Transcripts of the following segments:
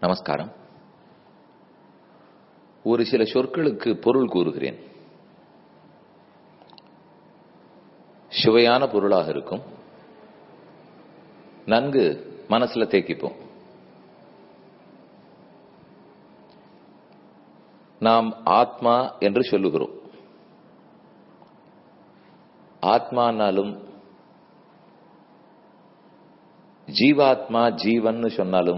நமஸ்காரம் ஒரு சில சொற்களுக்கு பொருள் கூறுகிறேன் சுவையான பொருளாக இருக்கும் நன்கு மனசுல தேக்கிப்போம் நாம் ஆத்மா என்று சொல்லுகிறோம் ஆத்மானாலும் ஜீவாத்மா ஜீவன் சொன்னாலும்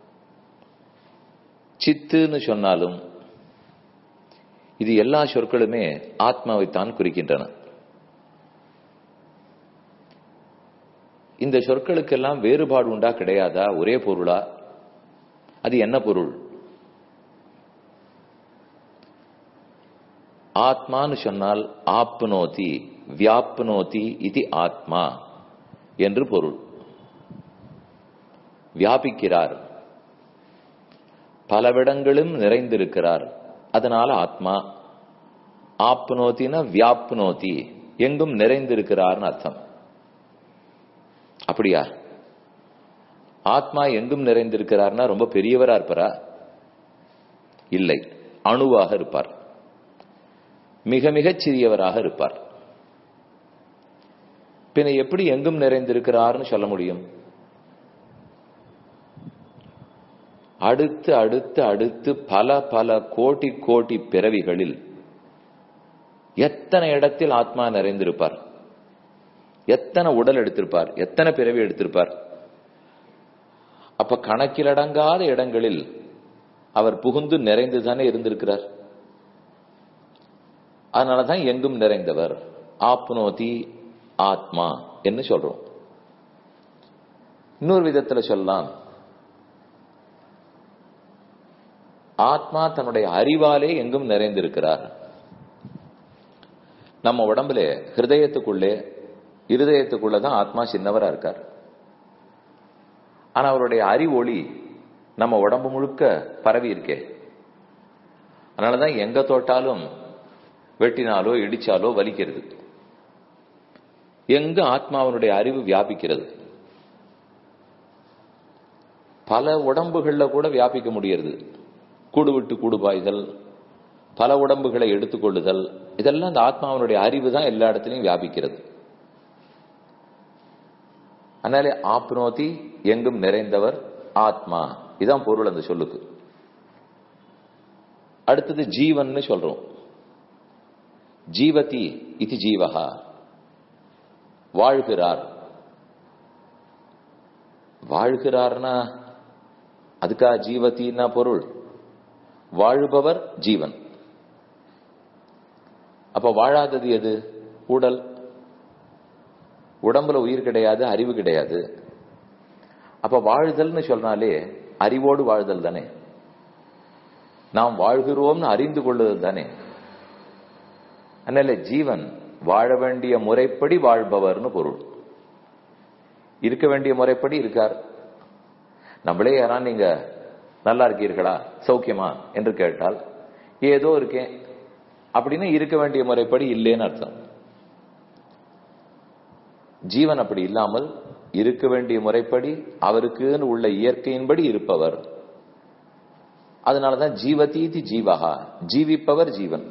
சித்துன்னு சொன்னாலும் இது எல்லா சொற்களுமே ஆத்மாவைத்தான் குறிக்கின்றன இந்த சொற்களுக்கெல்லாம் வேறுபாடு உண்டா கிடையாதா ஒரே பொருளா அது என்ன பொருள் ஆத்மான்னு சொன்னால் ஆப்னோதி வியாப்னோதி இது ஆத்மா என்று பொருள் வியாபிக்கிறார் பலவிடங்களும் நிறைந்திருக்கிறார் அதனால ஆத்மா ஆப்னோத்தின வியாப்னோதி எங்கும் நிறைந்திருக்கிறார்னு அர்த்தம் அப்படியா ஆத்மா எங்கும் நிறைந்திருக்கிறார்னா ரொம்ப பெரியவரா இருப்பாரா இல்லை அணுவாக இருப்பார் மிக மிகச் சிறியவராக இருப்பார் பின்ன எப்படி எங்கும் நிறைந்திருக்கிறார்னு சொல்ல முடியும் அடுத்து அடுத்து அடுத்து பல பல கோடி கோடி பிறவிகளில் எத்தனை இடத்தில் ஆத்மா நிறைந்திருப்பார் எத்தனை உடல் எடுத்திருப்பார் எத்தனை பிறவி எடுத்திருப்பார் அப்ப கணக்கிலடங்காத இடங்களில் அவர் புகுந்து நிறைந்துதானே இருந்திருக்கிறார் அதனாலதான் எங்கும் நிறைந்தவர் ஆப்னோதி ஆத்மா என்று சொல்றோம் இன்னொரு விதத்துல சொல்லலாம் ஆத்மா தன்னுடைய அறிவாலே எங்கும் நிறைந்திருக்கிறார் நம்ம உடம்புல ஹிருதயத்துக்குள்ளே இருதயத்துக்குள்ளதான் ஆத்மா சின்னவரா இருக்கார் ஆனா அவருடைய அறிவொளி நம்ம உடம்பு முழுக்க பரவி இருக்கே அதனாலதான் எங்க தோட்டாலும் வெட்டினாலோ இடிச்சாலோ வலிக்கிறது எங்க ஆத்மாவனுடைய அறிவு வியாபிக்கிறது பல உடம்புகள்ல கூட வியாபிக்க முடியறது கூடு விட்டு கூடு பாய்தல் பல உடம்புகளை எடுத்துக்கொள்ளுதல் இதெல்லாம் அந்த ஆத்மாவனுடைய அறிவு தான் எல்லா இடத்துலையும் வியாபிக்கிறது அதனாலே ஆப்னோதி எங்கும் நிறைந்தவர் ஆத்மா இதான் பொருள் அந்த சொல்லுக்கு அடுத்தது ஜீவன் சொல்றோம் ஜீவதி இது ஜீவகா வாழ்கிறார் வாழ்கிறார்னா அதுக்கா ஜீவத்தின்னா பொருள் வாழுபவர் ஜீவன் அப்ப வாழாதது எது உடல் உடம்புல உயிர் கிடையாது அறிவு கிடையாது அப்ப வாழ்தல்னு சொன்னாலே அறிவோடு வாழ்தல் தானே நாம் வாழ்கிறோம்னு அறிந்து கொள்ளுதல் தானே அதனால ஜீவன் வாழ வேண்டிய முறைப்படி வாழ்பவர்னு பொருள் இருக்க வேண்டிய முறைப்படி இருக்கார் நம்மளே யாரா நீங்க நல்லா இருக்கீர்களா சௌக்கியமா என்று கேட்டால் ஏதோ இருக்கேன் அப்படின்னு இருக்க வேண்டிய முறைப்படி இல்லேன்னு அர்த்தம் ஜீவன் அப்படி இல்லாமல் இருக்க வேண்டிய முறைப்படி அவருக்குன்னு உள்ள இயற்கையின்படி இருப்பவர் அதனாலதான் ஜீவதீதி ஜீவகா ஜீவிப்பவர் ஜீவன்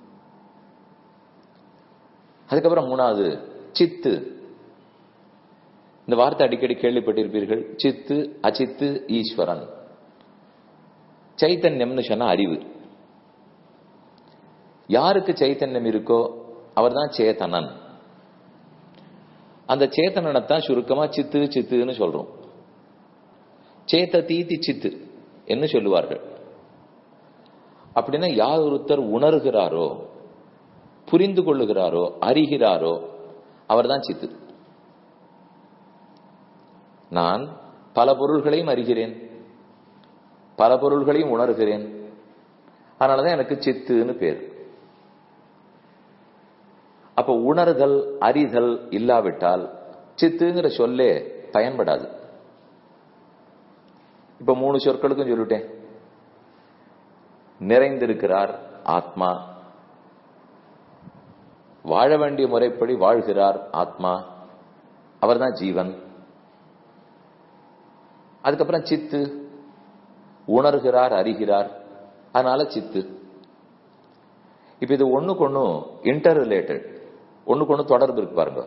அதுக்கப்புறம் மூணாவது சித்து இந்த வார்த்தை அடிக்கடி கேள்விப்பட்டிருப்பீர்கள் சித்து அச்சித்து ஈஸ்வரன் சைத்தன்யம்னு சொன்ன அறிவு யாருக்கு சைத்தன்யம் இருக்கோ அவர் தான் சேத்தனன் அந்த சேத்தனனைத்தான் சுருக்கமா சித்து சித்துன்னு சொல்றோம் சேத்த தீதி சித்து என்ன சொல்லுவார்கள் அப்படின்னா யார் ஒருத்தர் உணர்கிறாரோ புரிந்து கொள்ளுகிறாரோ அறிகிறாரோ அவர்தான் சித்து நான் பல பொருள்களையும் அறிகிறேன் பல பொருள்களையும் உணர்கிறேன் அதனாலதான் எனக்கு சித்துன்னு பேர் அப்ப உணர்தல் அறிதல் இல்லாவிட்டால் சித்துங்கிற சொல்லே பயன்படாது இப்ப மூணு சொற்களுக்கும் சொல்லிட்டேன் நிறைந்திருக்கிறார் ஆத்மா வாழ வேண்டிய முறைப்படி வாழ்கிறார் ஆத்மா அவர்தான் ஜீவன் அதுக்கப்புறம் சித்து உணர்கிறார் அறிகிறார் அதனால சித்து இப்ப இது ஒண்ணுக்கு ஒண்ணு இன்டர் ரிலேட்டட் ஒண்ணுக்கு ஒண்ணு தொடர்பு இருக்கு பாருங்க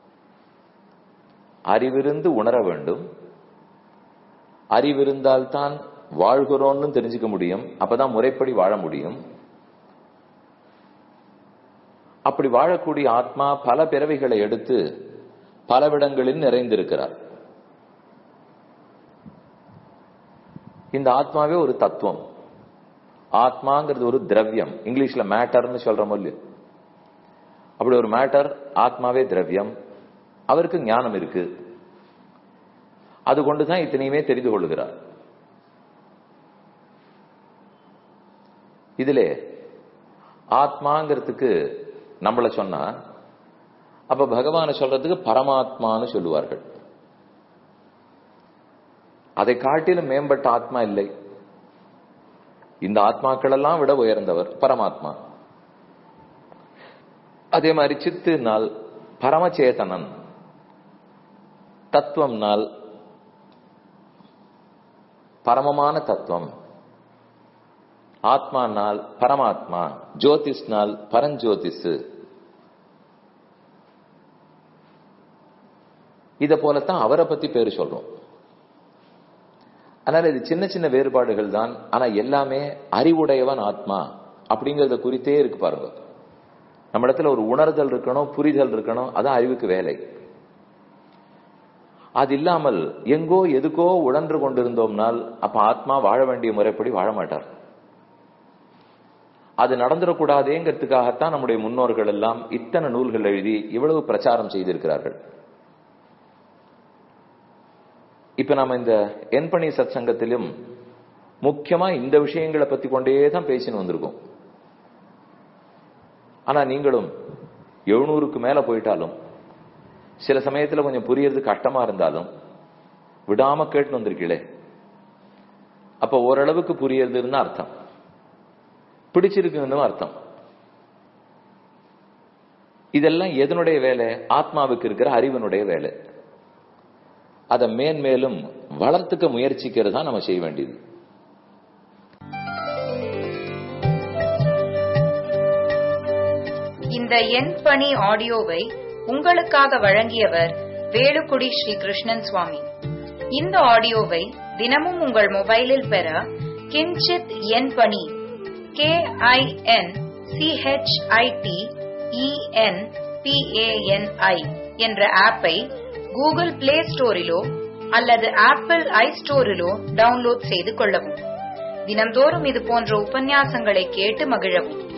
அறிவிருந்து உணர வேண்டும் அறிவிருந்தால்தான் வாழ்கிறோம்னு தெரிஞ்சுக்க முடியும் அப்பதான் முறைப்படி வாழ முடியும் அப்படி வாழக்கூடிய ஆத்மா பல பிறவிகளை எடுத்து பலவிடங்களில் நிறைந்திருக்கிறார் இந்த ஆத்மாவே ஒரு தத்துவம் ஆத்மாங்கிறது ஒரு திரவியம் இங்கிலீஷ்ல மேட்டர்னு சொல்றோம் இல்லையோ அப்படி ஒரு மேட்டர் ஆத்மாவே திரவியம் அவருக்கு ஞானம் இருக்கு அது கொண்டுதான் இத்தனையுமே தெரிந்து கொள்ளுகிறார் இதுல ஆத்மாங்கிறதுக்கு நம்மள சொன்னா அப்ப பகவான சொல்றதுக்கு பரமாத்மான்னு சொல்லுவார்கள் அதை காட்டிலும் மேம்பட்ட ஆத்மா இல்லை இந்த ஆத்மாக்கள் எல்லாம் விட உயர்ந்தவர் பரமாத்மா அதே மாதிரி சித்துனால் பரமச்சேதனன் தத்துவம்னால் பரமமான தத்துவம் ஆத்மானால் பரமாத்மா ஜோதிஷ்னால் பரஞ்சோதிஷு இத போலத்தான் அவரை பத்தி பேரு சொல்றோம் அதனால இது சின்ன சின்ன வேறுபாடுகள் தான் ஆனா எல்லாமே அறிவுடையவன் ஆத்மா அப்படிங்கறத குறித்தே இருக்கு பாருங்க நம்ம இடத்துல ஒரு உணர்தல் இருக்கணும் புரிதல் இருக்கணும் அதான் அறிவுக்கு வேலை அது இல்லாமல் எங்கோ எதுக்கோ உழன்று கொண்டிருந்தோம்னால் அப்ப ஆத்மா வாழ வேண்டிய முறைப்படி வாழ மாட்டார் அது நடந்துடக்கூடாதேங்கிறதுக்காகத்தான் நம்முடைய முன்னோர்கள் எல்லாம் இத்தனை நூல்கள் எழுதி இவ்வளவு பிரச்சாரம் செய்திருக்கிறார்கள் இப்ப நாம இந்த என்பணி சத் சங்கத்திலும் முக்கியமா இந்த விஷயங்களை பத்தி கொண்டே தான் பேசின்னு வந்திருக்கோம் ஆனா நீங்களும் எழுநூறுக்கு மேல போயிட்டாலும் சில சமயத்துல கொஞ்சம் புரியறது கஷ்டமா இருந்தாலும் விடாம கேட்டு வந்திருக்கீங்களே அப்ப ஓரளவுக்கு புரியறதுன்னு அர்த்தம் பிடிச்சிருக்குன்னு அர்த்தம் இதெல்லாம் எதனுடைய வேலை ஆத்மாவுக்கு இருக்கிற அறிவனுடைய வேலை அதை மேன்மேலும் வளர்த்துக்க முயற்சிக்கிறது தான் நம்ம செய்ய வேண்டியது இந்த என் பணி ஆடியோவை உங்களுக்காக வழங்கியவர் வேலுக்குடி ஸ்ரீ கிருஷ்ணன் சுவாமி இந்த ஆடியோவை தினமும் உங்கள் மொபைலில் பெற கிஞ்சித் என் பணி கே ஐ என் சிஹெச்ஐடி இஎன் பிஏஎன்ஐ என்ற ஆப்பை கூகுள் பிளே ஸ்டோரிலோ அல்லது ஆப்பிள் ஐ ஸ்டோரிலோ டவுன்லோட் செய்து கொள்ளவும் தினம்தோறும் இது போன்ற உபன்யாசங்களை கேட்டு மகிழவும்